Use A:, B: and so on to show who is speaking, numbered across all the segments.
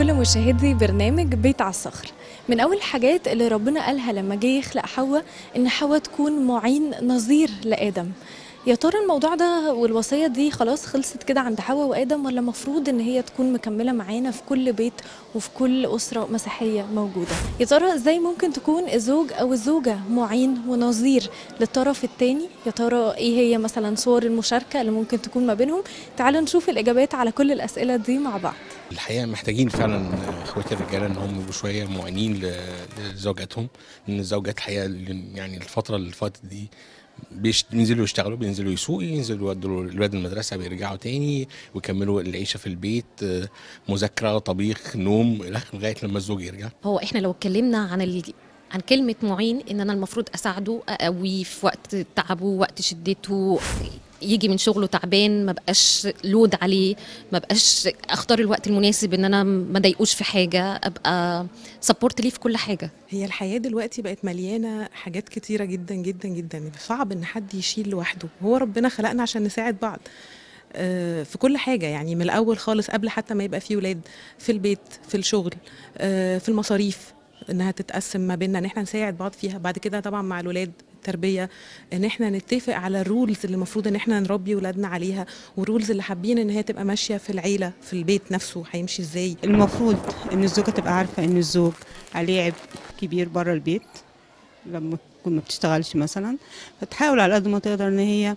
A: لكل مشاهدي برنامج بيت على الصخر من أول الحاجات اللي ربنا قالها لما جه يخلق حواء إن حواء تكون معين نظير لآدم يا ترى الموضوع ده والوصية دي خلاص خلصت كده عند حواء وآدم ولا مفروض إن هي تكون مكملة معانا في كل بيت وفي كل أسرة مسيحية موجودة يا ترى إزاي ممكن تكون الزوج أو الزوجة معين ونظير للطرف التاني يا ترى إيه هي مثلا صور المشاركة اللي ممكن تكون ما بينهم تعالوا نشوف الإجابات على كل الأسئلة دي مع بعض
B: الحقيقه محتاجين فعلا اخواتي الرجاله ان هم يبقوا شويه معينين ل- لزوجاتهم لان الزوجات الحقيقه اللي- يعني الفتره اللي فاتت دي بيش- بينزلوا يشتغلوا بينزلوا يسوقوا ينزلوا يودوا الولاد المدرسه بيرجعوا تاني ويكملوا العيشه في البيت آه، مذاكره طبيخ نوم إلى آخره، لغايه لما الزوج يرجع
C: هو احنا لو اتكلمنا عن ال... عن كلمة معين ان انا المفروض اساعده اقويه في وقت تعبه وقت شدته يجي من شغله تعبان ما بقاش لود عليه ما بقاش اختار الوقت المناسب ان انا ما ضايقوش في حاجة ابقى سبورت ليه في كل حاجة
D: هي الحياة دلوقتي بقت مليانة حاجات كتيرة جدا جدا جدا صعب ان حد يشيل لوحده هو ربنا خلقنا عشان نساعد بعض آه، في كل حاجة يعني من الأول خالص قبل حتى ما يبقى في ولاد في البيت في الشغل آه، في المصاريف انها تتقسم ما بيننا ان احنا نساعد بعض فيها بعد كده طبعا مع الولاد التربية ان احنا نتفق على الرولز اللي المفروض ان احنا نربي ولادنا عليها والرولز اللي حابين ان هي تبقى ماشية في العيلة في البيت نفسه هيمشي ازاي
E: المفروض ان الزوجه تبقى عارفه ان الزوج عليه عبء كبير بره البيت لما تكون ما بتشتغلش مثلا فتحاول على قد ما تقدر ان هي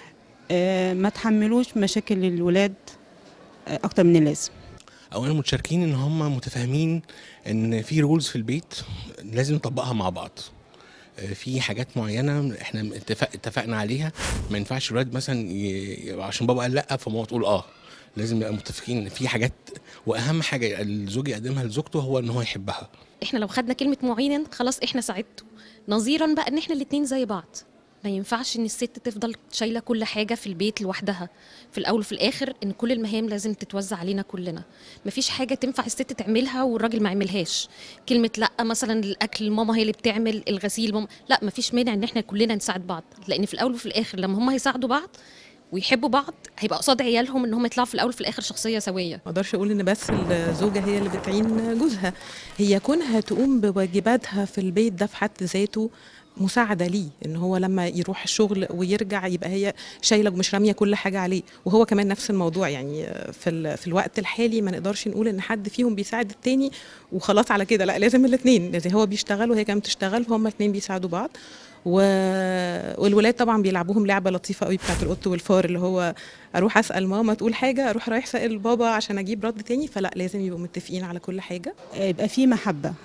E: آه، ما تحملوش مشاكل الولاد آه، اكتر من اللازم
B: اولا متشاركين ان هم متفاهمين ان في رولز في البيت لازم نطبقها مع بعض آه، في حاجات معينه احنا اتفق اتفقنا عليها ما ينفعش الولاد مثلا ي... ي- عشان بابا قال لا فماما تقول اه لازم نبقى متفقين ان في حاجات واهم حاجه الزوج يقدمها لزوجته هو ان هو يحبها
C: احنا لو خدنا كلمة معين خلاص احنا ساعدته نظيرا بقى ان احنا الاتنين زي بعض ما ينفعش ان الست تفضل شايله كل حاجه في البيت لوحدها في الاول وفي الاخر ان كل المهام لازم تتوزع علينا كلنا مفيش حاجه تنفع الست تعملها والراجل ما يعملهاش كلمه لا مثلا الاكل ماما هي اللي بتعمل الغسيل ماما لا مفيش مانع ان احنا كلنا نساعد بعض لان في الاول وفي الاخر لما هم هيساعدوا بعض ويحبوا بعض هيبقى قصاد عيالهم ان هم يطلعوا في الاول وفي الاخر شخصيه سويه
D: ما اقدرش اقول ان بس الزوجه هي اللي بتعين جوزها هي كونها تقوم بواجباتها في البيت ده في حد ذاته مساعده ليه ان هو لما يروح الشغل ويرجع يبقى هي شايله ومش راميه كل حاجه عليه وهو كمان نفس الموضوع يعني في ال- في الوقت الحالي ما نقدرش نقول ان حد فيهم بيساعد التاني وخلاص على كده لا لازم الاثنين لازم هو بيشتغل وهي كمان بتشتغل هما الاثنين بيساعدوا بعض و... والولاد طبعا بيلعبوهم لعبه لطيفه قوي بتاعت القط والفار اللي هو اروح اسال ماما تقول حاجه اروح رايح اسال بابا عشان اجيب رد تاني فلا لازم يبقوا متفقين على كل حاجه
E: آه، يبقى في محبه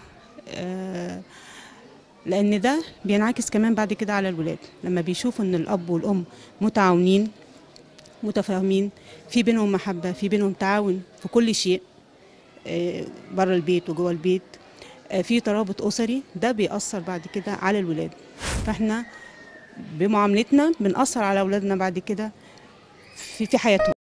E: آه، لان ده بينعكس كمان بعد كده على الولاد لما بيشوفوا ان الاب والام متعاونين متفاهمين في بينهم محبه في بينهم تعاون في كل شيء بره البيت وجوه البيت آه، في ترابط اسري ده بيأثر بعد كده على الولاد فاحنا بمعاملتنا بنأثر على اولادنا بعد كده في في حياتهم